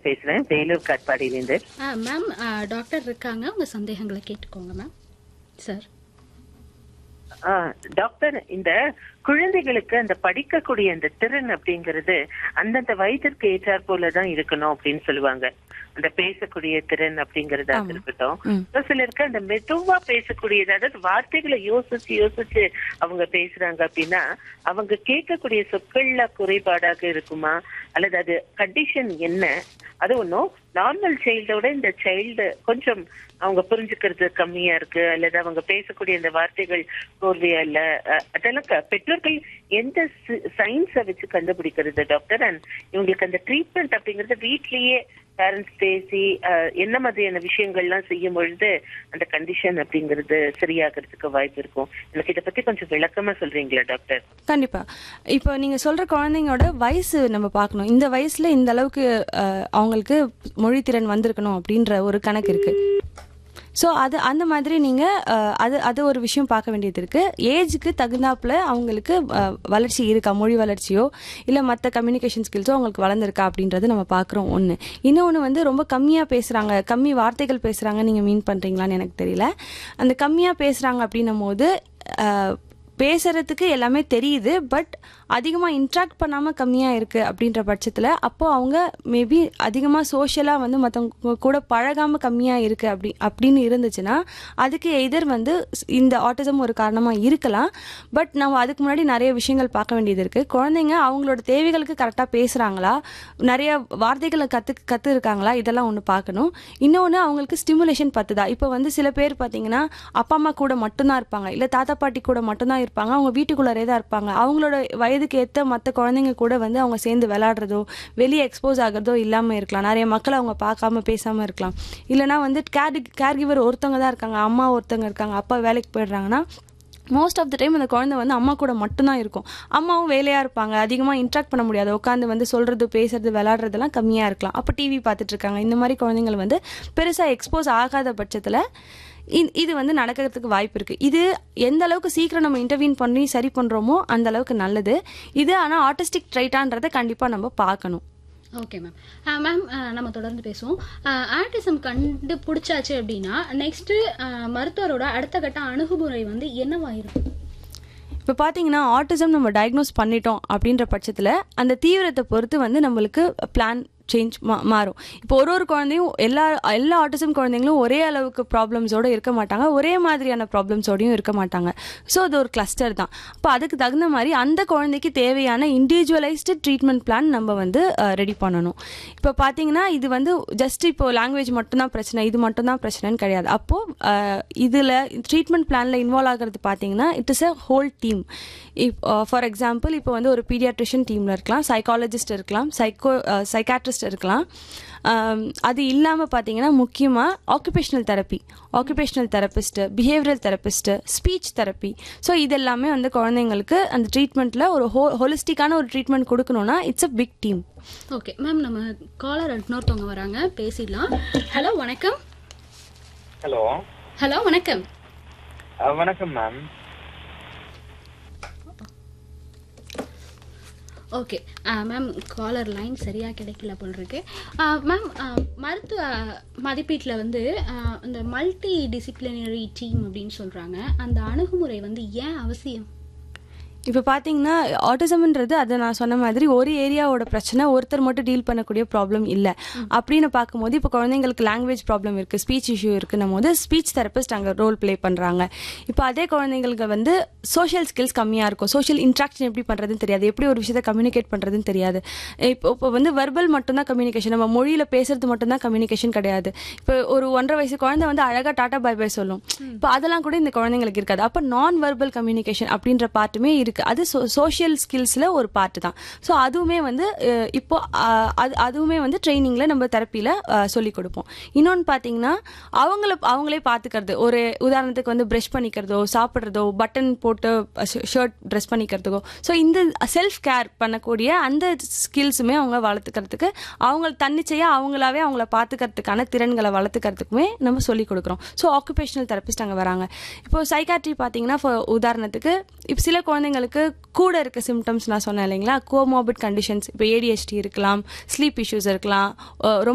பேசுறேன் Vellore காட்பாடியிலிருந்து ma'am doctor இருக்காங்க உங்க சந்தேகங்களை கேட்டுக்கோங்க மேம் சார் ஆ, டாக்டர் இந்த குழந்தைகளுக்கு அந்த படிக்கக்கூடிய அந்த திறன் அப்படிங்கிறது அந்தந்த வயதிற்கு ஏற்றாற் போலதான் இருக்கணும் அப்படின்னு சொல்லுவாங்க அந்த பேசக்கூடிய திறன் அப்படிங்கறதா இருக்கட்டும் ஒரு சிலருக்கு அந்த மெதுவா பேசக்கூடியது அதாவது வார்த்தைகளை யோசிச்சு யோசிச்சு அவங்க பேசுறாங்க அப்படின்னா அவங்க கேட்கக்கூடிய சொற்கள்ல குறைபாடாக இருக்குமா அல்லது அது கண்டிஷன் என்ன அது ஒன்றும் நார்மல் சைல்டோட இந்த சைல்டு கொஞ்சம் அவங்க புரிஞ்சுக்கிறது கம்மியா இருக்கு அல்லது அவங்க பேசக்கூடிய அந்த வார்த்தைகள் கோர்வையா இல்ல அஹ், அதெல்லாம் க- பெற்றோர்கள் எந்த சயின்ஸை வச்சு கண்டுபிடிக்கிறது டாக்டர் அண்ட் இவங்களுக்கு அந்த ட்ரீட்மெண்ட் அப்படிங்கறது வீட்லயே பேரண்ட்ஸ் பேசி அஹ், என்ன மாதிரியான விஷயங்கள்லாம் செய்யும் பொழுது அந்த கண்டிஷன் அப்படிங்கிறது சரியாகிறதுக்கு வாய்ப்பு இருக்கும் எனக்கு இதை பத்தி கொஞ்சம் விளக்கமா சொல்றீங்களா டாக்டர் கண்டிப்பா இப்போ நீங்க சொல்ற குழந்தைங்களோட வயசு நம்ம பார்க்கணும் இந்த வயசுல இந்த அளவுக்கு அஹ், அவங்களுக்கு மொழித்திறன் வந்திருக்கணும் அப்படின்ற ஒரு கணக்கு இருக்கு ஸோ அது அந்த மாதிரி நீங்கள் அது அது ஒரு விஷயம் பார்க்க வேண்டியது இருக்குது ஏஜுக்கு தகுந்தாப்புல அவங்களுக்கு அஹ், வளர்ச்சி இருக்கா மொழி வளர்ச்சியோ இல்லை மற்ற கம்யூனிகேஷன் ஸ்கில்ஸோ அவங்களுக்கு வளர்ந்துருக்கா அப்படின்றது நம்ம பார்க்குறோம் ஒன்று இன்னொன்று வந்து ரொம்ப கம்மியாக பேசுகிறாங்க கம்மி வார்த்தைகள் பேசுகிறாங்க நீங்கள் மீன் பண்ணுறீங்களான்னு எனக்கு தெரியல அந்த கம்மியாக பேசுகிறாங்க அப்படின்னும் போது அஹ், பேசுறதுக்கு எல்லாமே தெரியுது பட் அதிகமாக இன்ட்ராக்ட் பண்ணாமல் கம்மியாக இருக்குது அப்படின்ற பட்சத்தில் அப்போ அவங்க மேபி அதிகமாக சோஷியலாக வந்து மற்றவங்க கூட பழகாமல் கம்மியாக இருக்குது அப்படி அப்படின்னு இருந்துச்சுன்னா அதுக்கு எதிர் வந்து ஸ்- இந்த ஆட்டிசம் ஒரு காரணமாக இருக்கலாம் பட் நம்ம அதுக்கு முன்னாடி நிறைய விஷயங்கள் பார்க்க வேண்டியது இருக்குது குழந்தைங்க அவங்களோட தேவைகளுக்கு கரெக்டாக பேசுகிறாங்களா நிறைய வார்த்தைகளை கற்று கற்று இருக்காங்களா இதெல்லாம் ஒன்று பார்க்கணும் இன்னொன்று அவங்களுக்கு ஸ்டிமுலேஷன் பத்துதா இப்போ வந்து சில பேர் பார்த்தீங்கன்னா அப்பா அம்மா கூட மட்டும்தான் இருப்பாங்க இல்லை தாத்தா பாட்டி கூட மட்டும்தான் இருப்பாங்க அவங்க வீட்டுக்குள்ளரே தான் இருப்பாங்க அவங்களோட வயதுக்கு ஏற்ற மற்ற குழந்தைங்க கூட வந்து அவங்க சேர்ந்து விளையாடுறதோ வெளியே எக்ஸ்போஸ் ஆகிறதோ இல்லாமல் இருக்கலாம் நிறைய மக்கள் அவங்க பார்க்காம பேசாமல் இருக்கலாம் இல்லைனா வந்து கேர் கேர் கிவர் ஒருத்தவங்க தான் இருக்காங்க அம்மா ஒருத்தவங்க இருக்காங்க அப்பா வேலைக்கு போயிடுறாங்கன்னா மோஸ்ட் ஆஃப் த டைம் அந்த குழந்தை வந்து அம்மா கூட மட்டும்தான் இருக்கும் அம்மாவும் வேலையாக இருப்பாங்க அதிகமாக இன்ட்ராக்ட் பண்ண முடியாது உட்காந்து வந்து சொல்கிறது பேசுறது விளாட்றதெல்லாம் கம்மியாக இருக்கலாம் அப்போ டிவி பார்த்துட்டு இருக்காங்க இந்த மாதிரி குழந்தைங்கள் வந்து பெருசாக எக்ஸ்போஸ் ஆகாத பட்சத்தில் இ- இது வந்து நடக்கிறதுக்கு வாய்ப்பு இருக்குது இது எந்த அளவுக்கு சீக்கிரம் நம்ம இன்டர்வியூன் பண்ணி சரி பண்ணுறோமோ அந்த அளவுக்கு நல்லது இது ஆனால் ஆர்டிஸ்டிக் ட்ரைட்டான்றதை கண்டிப்பாக நம்ம பார்க்கணும் ஓகே மேம் மேம் நம்ம தொடர்ந்து பேசுவோம் ஆர்டிசம் கண்டுபிடிச்சாச்சு அப்படின்னா நெக்ஸ்ட் மருத்துவரோட அடுத்த கட்ட அணுகுமுறை வந்து என்னவா இருக்கும் இப்போ பார்த்தீங்கன்னா ஆட்டிசம் நம்ம டயக்னோஸ் பண்ணிட்டோம் அப்படின்ற பட்சத்தில் அந்த தீவிரத்தை பொறுத்து வந்து நம்மளுக்கு பிளான் சேஞ்ச் மா மாறும் இப்போ ஒரு ஒரு குழந்தையும் எல்லா எல்லா ஆட்டிசம் குழந்தைங்களும் ஒரே அளவுக்கு ப்ராப்ளம்ஸோடு இருக்க மாட்டாங்க ஒரே மாதிரியான ப்ராப்ளம்ஸோடையும் இருக்க மாட்டாங்க ஸோ அது ஒரு கிளஸ்டர் தான் அப்போ அதுக்கு தகுந்த மாதிரி அந்த குழந்தைக்கு தேவையான இண்டிவிஜுவலைஸ்டு ட்ரீட்மெண்ட் பிளான் நம்ம வந்து ரெடி பண்ணணும் இப்போ பார்த்தீங்கன்னா இது வந்து ஜஸ்ட் இப்போ லாங்குவேஜ் மட்டும்தான் பிரச்சனை இது மட்டும்தான் பிரச்சனைன்னு கிடையாது அப்போது இதில் ட்ரீட்மெண்ட் பிளானில் இன்வால்வ் ஆகிறது பார்த்தீங்கன்னா it is a whole team if for example இப்போ வந்து ஒரு பீடியாட்ரிஷியன் டீமில் இருக்கலாம் சைக்காலஜிஸ்ட் இருக்கலாம் சைக்கோ சைக்காட்ரிஸ்ட் இருக்கலாம் ஆம், அது இல்லாமல் பார்த்தீங்கன்னா முக்கியமாக occupational therapy occupational therapist behavioural therapist speech therapy so இதெல்லாமே வந்து குழந்தைங்களுக்கு அந்த ட்ரீட்மெண்ட்டில் ஒரு ஹோ ஹோலிஸ்டிக்கான ஒரு ட்ரீட்மெண்ட் கொடுக்கணும்னா it's a big team okay ma'am நம்ம காலர் இன்னொருத்தவங்க வராங்க பேசிடலாம் ஹலோ வணக்கம் ஹலோ ஹலோ வணக்கம் வணக்கம் ma'am okay ma'am caller line சரியா கிடைக்கல போல் இருக்கு மேம் மருத்துவ மதிப்பீட்டில் வந்து ஆஹ், இந்த மல்டி டிசிப்ளினரி டீம் அப்படின்னு சொல்றாங்க அந்த அணுகுமுறை வந்து ஏன் அவசியம் இப்போ பார்த்தீங்கன்னா ஆட்டிசம்ன்றது அதை நான் சொன்ன மாதிரி ஒரு ஏரியாவோட பிரச்சனை ஒருத்தர் மட்டும் டீல் பண்ணக்கூடிய ப்ராப்ளம் இல்லை அப்படின்னு பார்க்கும்போது இப்போ குழந்தைங்களுக்கு லாங்குவேஜ் ப்ராப்ளம் இருக்குது ஸ்பீச் இஷ்யூ இருக்குன்னும் போது ஸ்பீச் தெரபிஸ்ட் அங்கே ரோல் ப்ளே பண்ணுறாங்க இப்போ அதே குழந்தைங்களுக்கு வந்து சோஷியல் ஸ்கில்ஸ் கம்மியாக இருக்கும் சோஷியல் இன்ட்ராக்ஷன் எப்படி பண்ணுறதுன்னு தெரியாது எப்படி ஒரு விஷயத்தை கம்யூனிகேட் பண்ணுறதுன்னு தெரியாது இப்போ இப்போ வந்து வெர்பல் மட்டும்தான் கம்யூனிகேஷன் நம்ம மொழியில் பேசுறது மட்டும்தான் கம்யூனிகேஷன் கிடையாது இப்போ ஒரு ஒன்றரை வயசு குழந்தை வந்து அழகாக டாட்டா பை பை சொல்லும் இப்போ அதெல்லாம் கூட இந்த குழந்தைங்களுக்கு இருக்காது அப்போ நான் வெர்பல் கம்யூனிகேஷன் அப்படின்ற பார்ட்டுமே இருக்கு அது சோஷியல் ஸ்கில்ஸில் ஒரு பார்ட் தான் ஸோ அதுவுமே வந்து அஹ், இப்போ அஹ், அது அதுவுமே வந்து ட்ரைனிங்கில் நம்ம தெரப்பியில் சொல்லிக் கொடுப்போம் இன்னொன்று பார்த்தீங்கன்னா அவங்கள அவங்களே பார்த்துக்கிறது ஒரு உதாரணத்துக்கு வந்து ப்ரஷ் பண்ணிக்கிறதோ சாப்பிட்றதோ பட்டன் போட்டு ஷர்ட் ட்ரெஸ் பண்ணிக்கிறதுக்கோ ஸோ இந்த செல்ஃப் கேர் பண்ணக்கூடிய அந்த ஸ்கில்ஸுமே அவங்க வளர்த்துக்கிறதுக்கு அவங்க தன்னிச்சையாக அவங்களாவே அவங்கள பார்த்துக்கிறதுக்கான திறன்களை வளர்த்துக்கிறதுக்குமே நம்ம சொல்லிக் கொடுக்குறோம் ஸோ ஆக்குபேஷனல் தெரபிஸ்ட் அங்கே வராங்க இப்போ சைக்காட்ரி பார்த்தீங்கன்னா for உதாரணத்துக்கு இப்போ சில குழந்தைங்களுக்கு கூட இருக்க சிம்டம்ஸ் நான் சொன்னேன் இல்லைங்களா கோமோபிட் கண்டிஷன்ஸ் இப்போ ஏடிஹெச்டி இருக்கலாம் ஸ்லீப் இஷ்யூஸ் இருக்கலாம் அஹ் ரொம்ப